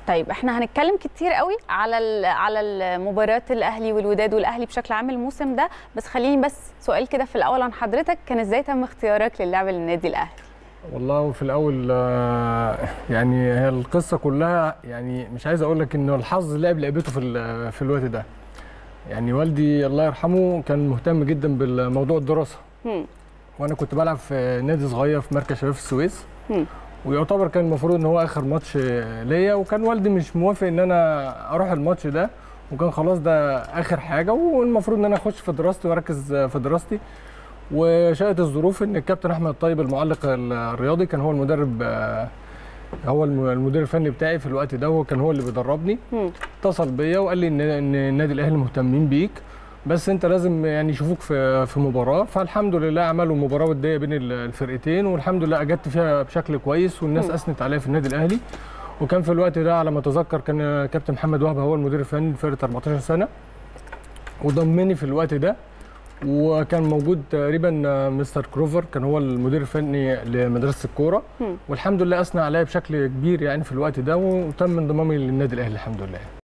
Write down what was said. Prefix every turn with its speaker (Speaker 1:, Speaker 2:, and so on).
Speaker 1: طيب احنا هنتكلم كتير قوي على ال- على المباريات الاهلي والوداد والاهلي بشكل عام الموسم ده بس خليني بس سؤال كده في الاول عن حضرتك كان ازاي تم اختيارك للعب للنادي الاهلي
Speaker 2: والله في الاول آه، يعني هي القصه كلها يعني مش عايز اقول لك انه الحظ لعب لعبته في ال- في الوقت ده يعني والدي الله يرحمه كان مهتم جدا بالموضوع الدراسه
Speaker 1: هم.
Speaker 2: وانا كنت بلعب في نادي صغير في مركز شباب السويس
Speaker 1: هم.
Speaker 2: ويعتبر كان المفروض ان هو اخر ماتش ليا وكان والدي مش موافق ان انا اروح الماتش ده وكان خلاص ده اخر حاجه والمفروض ان انا اخش في دراستي واركز في دراستي وشاءت الظروف ان الكابتن احمد الطيب المعلق الرياضي كان هو المدرب آه، هو الم- المدير الفني بتاعي في الوقت ده وكان هو اللي بيدربني
Speaker 1: هم.
Speaker 2: اتصل بيا وقال لي ان ان النادي الاهلي مهتمين بيك بس انت لازم يعني يشوفوك في في مباراه فالحمد لله عملوا مباراه وديه بين ال- الفرقتين والحمد لله اجدت فيها بشكل كويس والناس
Speaker 1: مم.
Speaker 2: اثنت عليا في النادي الاهلي وكان في الوقت ده على ما اتذكر كان كابتن محمد وهبه هو المدير الفني لفرقه 14 سنه وضمني في الوقت ده وكان موجود تقريبا مستر كروفر كان هو المدير الفني لمدرسه الكوره
Speaker 1: هم.
Speaker 2: والحمد لله اثنى عليا بشكل كبير يعني في الوقت ده وتم انضمامي للنادي الاهلي الحمد لله